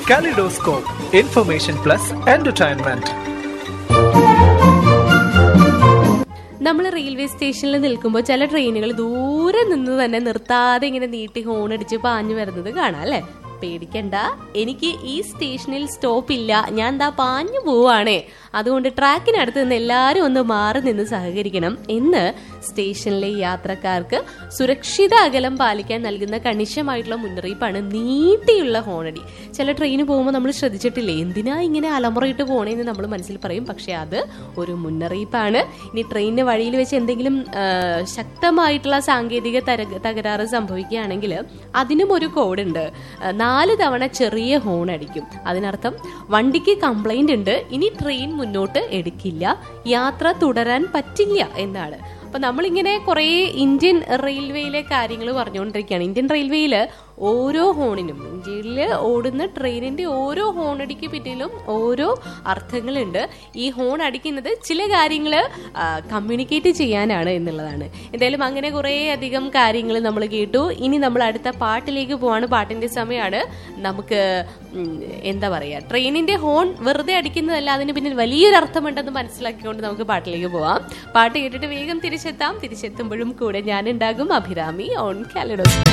Kaleidoscope, information plus entertainment. നമ്മൾ railway സ്റ്റേഷനിൽ നിൽക്കുമ്പോൾ ചില ട്രെയിനുകൾ ദൂരെ നിന്ന് തന്നെ നിർത്താതെ ഇങ്ങനെ നീട്ടി ഹോണടിച്ച് പാഞ്ഞു വരുന്നത് കാണാം അല്ലേ പേടിക്കണ്ട എനിക്ക് ഈ സ്റ്റേഷനിൽ സ്റ്റോപ്പ് ഇല്ല ഞാൻ ദാ പാഞ്ഞു പോവാണേ അതുകൊണ്ട് ട്രാക്കിനടുത്ത് നിന്ന് എല്ലാവരും ഒന്ന് മാറി നിന്ന് സഹകരിക്കണം എന്ന് സ്റ്റേഷനിലെ യാത്രക്കാർക്ക് സുരക്ഷിത അകലം പാലിക്കാൻ നൽകുന്ന കണിശമായിട്ടുള്ള മുന്നറിയിപ്പാണ് നീട്ടിയുള്ള ഹോണടി ചില ട്രെയിന് പോകുമ്പോൾ നമ്മൾ ശ്രദ്ധിച്ചിട്ടില്ലേ എന്തിനാ ഇങ്ങനെ അലമുറയിട്ട് പോണേന്ന് നമ്മൾ മനസ്സിൽ പറയും പക്ഷെ അത് ഒരു മുന്നറിയിപ്പാണ് ഇനി ട്രെയിനിന് വഴിയിൽ വെച്ച് എന്തെങ്കിലും ആ, ശക്തമായിട്ടുള്ള സാങ്കേതിക തര- തകരാറ് സംഭവിക്കുകയാണെങ്കിൽ അതിനും ഒരു കോഡുണ്ട് ആ, നാല് തവണ ചെറിയ ഹോൺ അടിക്കും അതിനർത്ഥം വണ്ടിക്ക് കംപ്ലൈന്റ് ഉണ്ട് ഇനി ട്രെയിൻ മുന്നോട്ട് എടുക്കില്ല യാത്ര തുടരാൻ പറ്റില്ല എന്നാണ് അപ്പൊ നമ്മളിങ്ങനെ കുറെ ഇന്ത്യൻ റെയിൽവേയിലെ കാര്യങ്ങൾ പറഞ്ഞുകൊണ്ടിരിക്കുകയാണ് ഇന്ത്യൻ റെയിൽവേയിൽ ഓരോ ഹോണിനും ഇന്ത്യയിൽ ഓടുന്ന ട്രെയിനിന്റെ ഓരോ ഹോണടിക്ക് പിന്നിലും ഓരോ അർത്ഥങ്ങളുണ്ട് ഈ ഹോൺ അടിക്കുന്നത് ചില കാര്യങ്ങൾ കമ്മ്യൂണിക്കേറ്റ് ചെയ്യാനാണ് എന്നുള്ളതാണ് എന്തായാലും അങ്ങനെ കുറേ അധികം കാര്യങ്ങൾ നമ്മൾ കേട്ടു ഇനി നമ്മൾ അടുത്ത പാട്ടിലേക്ക് പോവാണ് പാട്ടിന്റെ സമയമാണ് നമുക്ക് ഉം, എന്താ പറയാ ട്രെയിനിന്റെ ഹോൺ വെറുതെ അടിക്കുന്നതല്ല അതിന് പിന്നിൽ വലിയൊരു അർത്ഥമുണ്ടെന്ന് മനസ്സിലാക്കിക്കൊണ്ട് നമുക്ക് പാട്ടിലേക്ക് പോവാം പാട്ട് കേട്ടിട്ട് വേഗം തിരിച്ചെത്താം തിരിച്ചെത്തുമ്പോഴും കൂടെ ഞാനുണ്ടാകും അഭിരാമി ഓൺ കാലഡോസ്